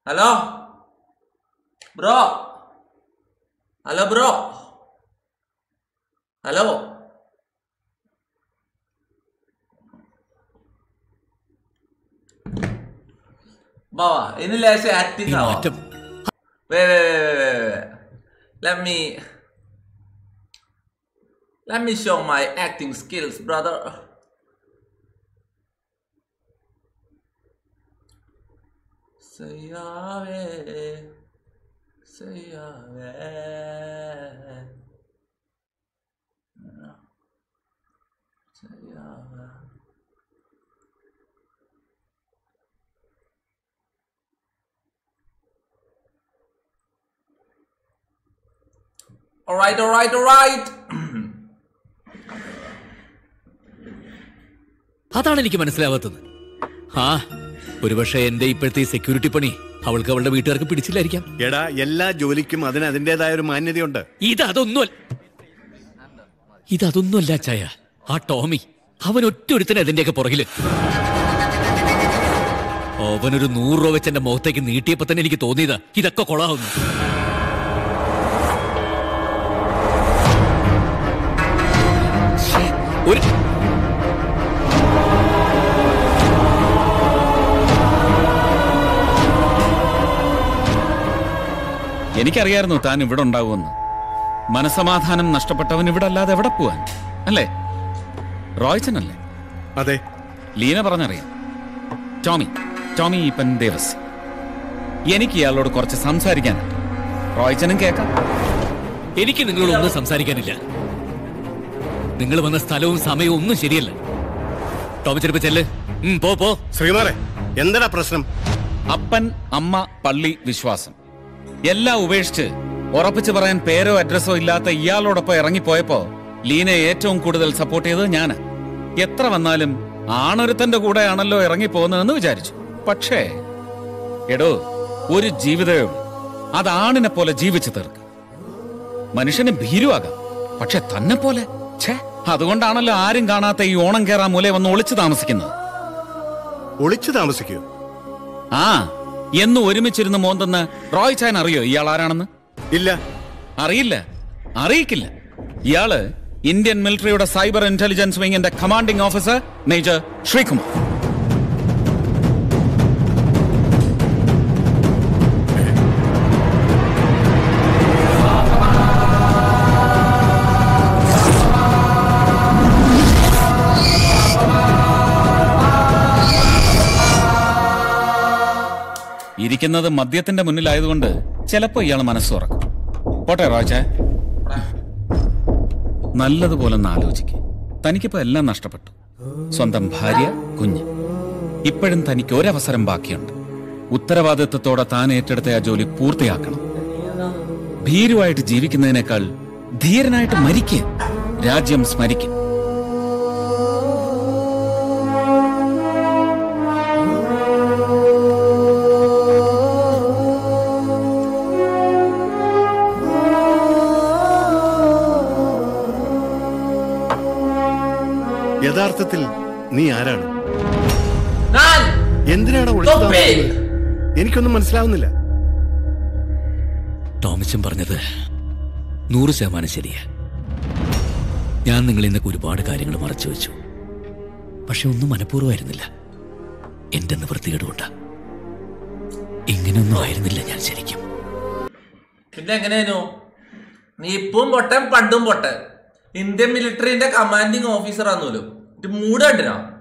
Hello bro hello bro hello ബാവാ ഇനി ലേശം ഈ ആക്ടിങ് ആവാം മാറ്റം Wait, wait, wait, wait, wait, wait. Let me let me show my acting skills, brother. Sayave, sayave. Sayave. Alright, alright, alright. അതാണ് എനിക്ക് മനസ്സിലാവാത്തത് ആ ഒരുപക്ഷെ എന്റെ ഇപ്പോഴത്തെ ഈ സെക്യൂരിറ്റി പണി അവൾക്ക് അവളുടെ വീട്ടുകാർക്ക് പിടിച്ചില്ലായിരിക്കാം എടാ എല്ലാ ജോലിക്കും അതിന് അതിൻ്റെതായ ഒരു മാന്യതയുണ്ട് ഇത് അതൊന്നും ഇതൊന്നുമല്ല ചായ ആ ടോമി അവൻ ഒറ്റൊരുത്തനെ അതിന്റെയൊക്കെ പുറകില് അവനൊരു നൂറ് രൂപ വെച്ച് എന്റെ മുഖത്തേക്ക് നീട്ടിയപ്പോ തന്നെ എനിക്ക് തോന്നിയതാ ഇതൊക്കെ കൊളാവുന്നു ശ്ശേ, ഒരു എനിക്കറിയായിരുന്നു താൻ ഇവിടെ ഉണ്ടാവുമെന്ന് മനസമാധാനം നഷ്ടപ്പെട്ടവൻ ഇവിടെ അല്ലാതെ എവിടെ പോവാൻ അല്ലേ റോയ്ച്ചനല്ലേ അതെ ലീന പറഞ്ഞറിയാം ടോമി ടോമി ഈപ്പൻ ദേവസ് എനിക്ക് ഇയാളോട് കുറച്ച് സംസാരിക്കാനുണ്ട് റോയ്ച്ചനും കേൾക്കാം എനിക്ക് നിങ്ങളോട് ഒന്നും സംസാരിക്കാനില്ല നിങ്ങൾ വന്ന സ്ഥലവും സമയവും ഒന്നും ശരിയല്ല ടോമി ചെരുപ്പ് ചെല്ല് ഉം, പോ പോ ശ്രീമാറെ എന്താടാ പ്രശ്നം അപ്പൻ അമ്മ പള്ളി വിശ്വാസം എല്ലാം ഉപേക്ഷിച്ച് ഉറപ്പിച്ചു പറയാൻ പേരോ അഡ്രസ്സോ ഇല്ലാത്ത ഇയാളോടൊപ്പം ഇറങ്ങിപ്പോയപ്പോ ലീനയെ ഏറ്റവും കൂടുതൽ സപ്പോർട്ട് ചെയ്തത് ഞാന് എത്ര വന്നാലും ആണൊരുത്തന്റെ കൂടെയാണല്ലോ ഇറങ്ങിപ്പോകുന്നതെന്ന് വിചാരിച്ചു പക്ഷേ എടോ ഒരു ജീവിതമേ ഉള്ളൂ അത് ആണിനെ പോലെ ജീവിച്ചു തീർക്ക് മനുഷ്യന് ഭീരുവാകാം പക്ഷെ തന്നെ പോലെ ഛേ അതുകൊണ്ടാണല്ലോ ആരും കാണാത്ത ഈ ഓണം കേറാൻ മൂലെ വന്ന് ഒളിച്ചു താമസിക്കുന്നത് ഒളിച്ചു താമസിക്കൂ ആ എന്ന് ഒരുമിച്ചിരുന്ന് മോന്തെന്ന് റോയ് ചാൻ അറിയോ ഇയാൾ ആരാണെന്ന് ഇല്ല അറിയില്ല അറിയിക്കില്ല ഇയാള് ഇന്ത്യൻ മിലിറ്ററിയുടെ സൈബർ ഇന്റലിജൻസ് വിങ്ങിന്റെ കമാൻഡിംഗ് ഓഫീസർ മേജർ ശ്രീകുമാർ ഇരിക്കുന്നത് മദ്യത്തിന്റെ മുന്നിലായതുകൊണ്ട് ചിലപ്പോ ഇയാൾ മനസ്സ് തുറക്കും പോട്ടെ റോജ നല്ലതുപോലെ ഒന്ന് ആലോചിക്ക് തനിക്കിപ്പോ എല്ലാം നഷ്ടപ്പെട്ടു സ്വന്തം ഭാര്യ കുഞ്ഞ് ഇപ്പോഴും തനിക്ക് ഒരവസരം ബാക്കിയുണ്ട് ഉത്തരവാദിത്വത്തോടെ താൻ ഏറ്റെടുത്ത ആ ജോലി പൂർത്തിയാക്കണം ഭീരുവായിട്ട് ജീവിക്കുന്നതിനേക്കാൾ ധീരനായിട്ട് മരിക്കുക രാജ്യം സ്മരിക്കും യഥാർത്ഥത്തിൽ നീ ആരാണ് Nan! എന്തിനാണ് ഒളിച്ചു തൊപ്പി! താമസിക്കുന്നത് എനിക്കൊന്നും മനസ്സിലാവുന്നില്ല ടോമിച്ചൻ പറഞ്ഞത് നൂറ് ശതമാനം ശരിയാ ഞാൻ നിങ്ങളിൽ നിന്നൊക്കെ ഒരുപാട് കാര്യങ്ങൾ മറച്ചു വെച്ചു പക്ഷെ ഒന്നും മനഃപൂർവ്വമായിരുന്നില്ല എന്റെ നിവൃത്തികേട് കൊണ്ടാ ഇങ്ങനെയൊന്നും ആയിരുന്നില്ല ഞാൻ ശരിക്കും പിന്നെ എങ്ങനെയായിരുന്നു നീ ഇപ്പം പൊട്ടൻ പണ്ടും പൊട്ടൻ ഇന്ത്യൻ മിലിറ്ററിന്റെ കമാൻഡിങ് ഓഫീസർ ആന്നൂലോ ഇത് മൂട് കണ്ടിനോ